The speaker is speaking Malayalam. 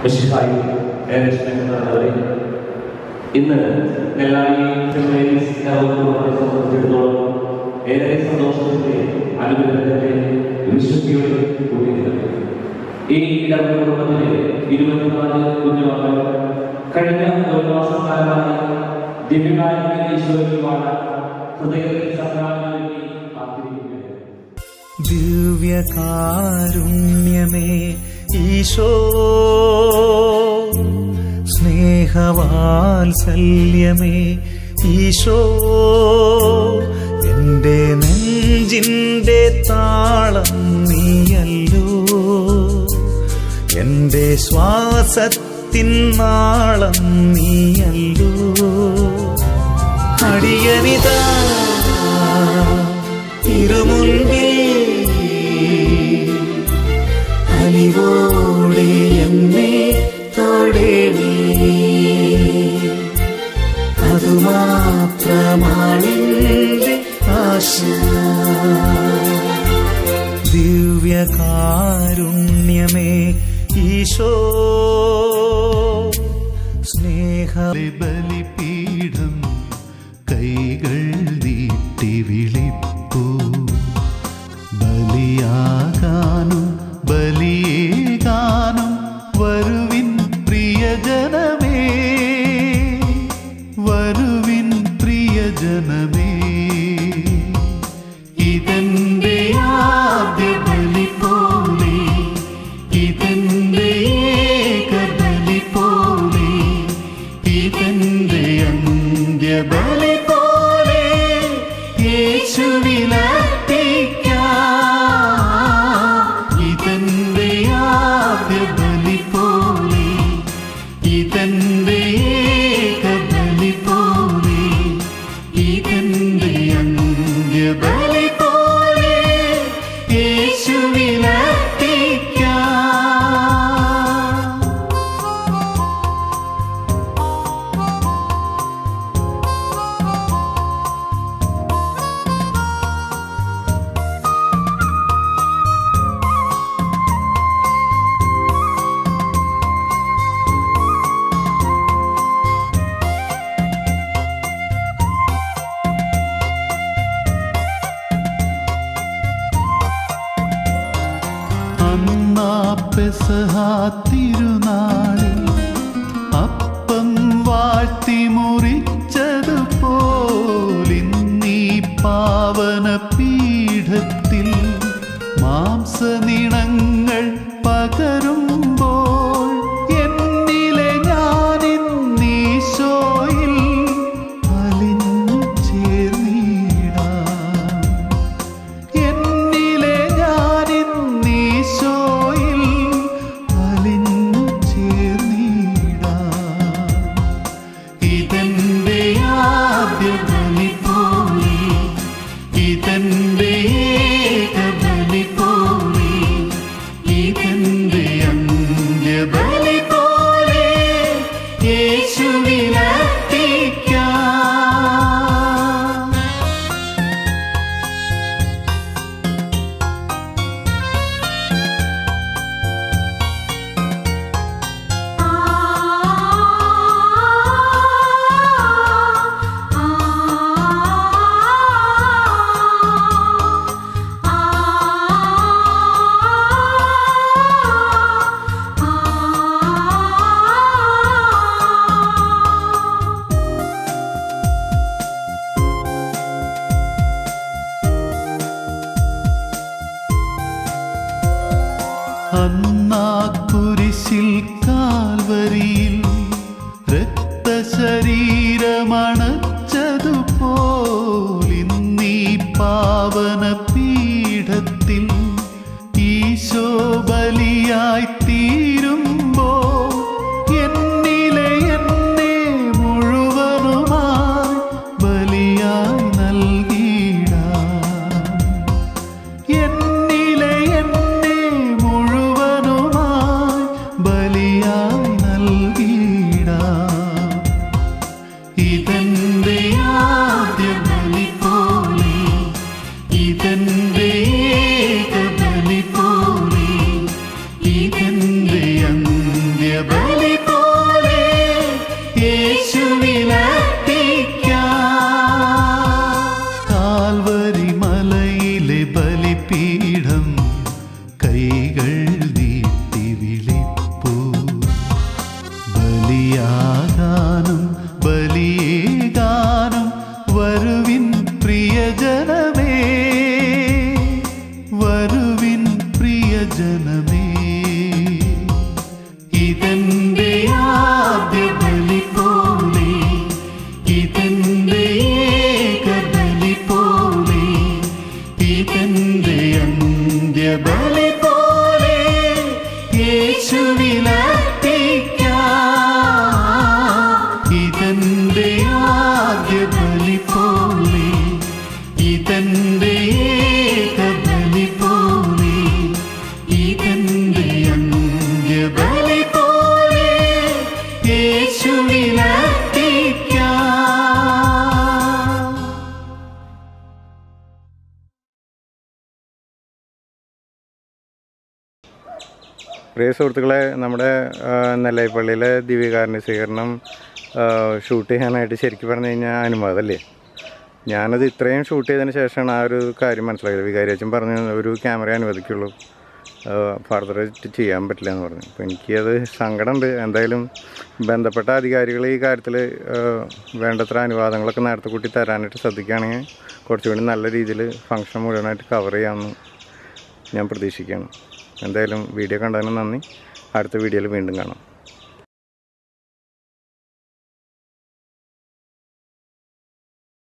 മിശിഹായി ഏറെ സ്നേഹമുള്ളവരെ ഇന്ന് നെല്ലായി സെമിനേരീസ് ഇടവകയെ സംബന്ധിച്ചിടത്തോളം ഏറെ സന്തോഷത്തിന്റെ അനുഗ്രഹത്തിന്റെ വിശ്വസിയുടെ കൂടിയത് ഈ ഇടവക കുടുംബത്തിലെ ഇരുപത്തിനാല് കുഞ്ഞുമക്കൾ കഴിഞ്ഞ ഒരു മാസക്കാലമായി ദിവ്യകാലിക ഈശോയുമാണ് ഹൃദയത്തിൽ സംഘാടനം വേണ്ടി കാത്തിരിക്കുകയാണ് ദിവ്യകാരുണ്യമേ ഈശോ സ്നേഹവാത്സല്യമേ ഈശോ എൻ്റെ നെഞ്ചിൻ്റെ താളം നീയല്ലോ എൻ്റെ ശ്വാസത്തിൻ നാളം നീയല്ലോ അടിയനിതാ തിരുമുൻപിൽ അലിവോടെ എന്നെ തൊടേണേ അതുമാത്രമാണെന്റെ ആശ ദിവ്യകാരുണ്യമേ ഈശോ സ്നേഹ ബലിപീഠം കൈകൾ നീട്ടി വിളിപ്പൂ ബലിയാകാനും ബലിയേകാനും വരുവിൻ പ്രിയജനമേ വരുവിൻ പ്രിയജനമേ ഇതെന്റെ ആദ്യ ബലി പോലെ ഇതെന്റെ ഏക ബലി പോലെ ഇതെന്റെ അന്ത്യബലി പോലെ യേശുവിലർപ്പിക്കാം ഇതെന്റെ ആദ്യ ബലി പോലെ ഇതെന്റെ ഏക ബലി പോലെ ഇതെന്റെ അന്ത്യബലി പോലെ യേശുവിലർപ്പിക്കാം അന്നാ പെസഹ തിരുനാളിൽ അപ്പം വാഴ്ത്തി മുറിച്ചതുപോലിന്നീ പാവന പീഠത്തിൽ മാംസനിണങ്ങൾ പകരുമ്പോൾ എന്നിലെ ഞാനിന്നീശോയിൽ അലിഞ്ഞു ചേർന്നിടാം എന്നിലെ ഞാനിന്നീശോയിൽ അലിഞ്ഞു ചേർന്നിടാം ഇതെന്റെ ആദ്യ ബലി പോലെ ഇതെന്റെ ഏക ബലി പോലെ ഇതെന്റെ അന്ത്യബലി പോലെ യേശുവിലർപ്പിക്കാം അന്നാ കുരിശിൽ കാൽവരിയിൽ രക്തശരീരമണച്ചതുപോലിന്നീ പാവന പീഠത്തിൽ ഈശോ ബലിയായി തീരുമ്പോൾ എന്നിലെ എന്നെ മുഴുവനുമായി ബലിയായി നൽകിയിടാം എന്നിലെ എന്നെ മുഴുവനുമായി ബലിയായി നൽകിയിടാം ഇതെന്റെ അന്ത്യബലി പോലെ യേശുവിനർപ്പിക്കാം കാൽവരി മലയിലെ ബലിപീഠം കൈകൾ നീട്ടി വിളിപ്പൂ ബലിയാകാനും ബലിയേകാനും വരുവിൻ പ്രിയജനമേ വരുവിൻ പ്രിയജനമേ ഇതെന്റെ ആദ്യ ബലി പോലെ ഇതെന്റെ ഏക ബലി പോലെ ഇതെന്റെ അന്ത്യബലി പോലെ യേശുവിനർപ്പിക്കാം ഇതെന്റെ ആദ്യ ബലി പോലെ ഇതെന്റെ ഏക ബലി പോലെ ഇതെന്റെ അന്ത്യബലി പോലെ യേശുവിനർപ്പിക്കാം പ്രിയ സുഹൃത്തുക്കളെ നമ്മുടെ ആ, നെല്ലായിപ്പള്ളിയിലെ ദിവ്യകാരുണ്യ സ്വീകരണം ആ, ഷൂട്ട് ചെയ്യാനായിട്ട് ശരിക്കും പറഞ്ഞു കഴിഞ്ഞാൽ അനുവാദമല്ലേ ഞാനത് ഇത്രയും ഷൂട്ട് ചെയ്തതിന് ശേഷമാണ് ആ ഒരു കാര്യം മനസ്സിലായത് വികാരി അച്ഛൻ പറഞ്ഞു ഒരു ക്യാമറ അനുവദിക്കുള്ളൂ ഫർദർ ചെയ്യാൻ പറ്റില്ല എന്ന് പറഞ്ഞു അപ്പോൾ എനിക്കത് സങ്കടമുണ്ട് എന്തായാലും ബന്ധപ്പെട്ട അധികാരികൾ ഈ കാര്യത്തിൽ വേണ്ടത്ര അനുവാദങ്ങളൊക്കെ നേരത്തെ കൂട്ടി തരാനായിട്ട് ശ്രദ്ധിക്കുകയാണെങ്കിൽ കുറച്ചുകൂടി നല്ല രീതിയിൽ ഫംഗ്ഷൻ മുഴുവനായിട്ട് കവർ ചെയ്യാമെന്ന് ഞാൻ പ്രതീക്ഷിക്കുകയാണ് എന്തായാലും വീഡിയോ കണ്ടതിന് നന്ദി അടുത്ത വീഡിയോയിൽ വീണ്ടും കാണാം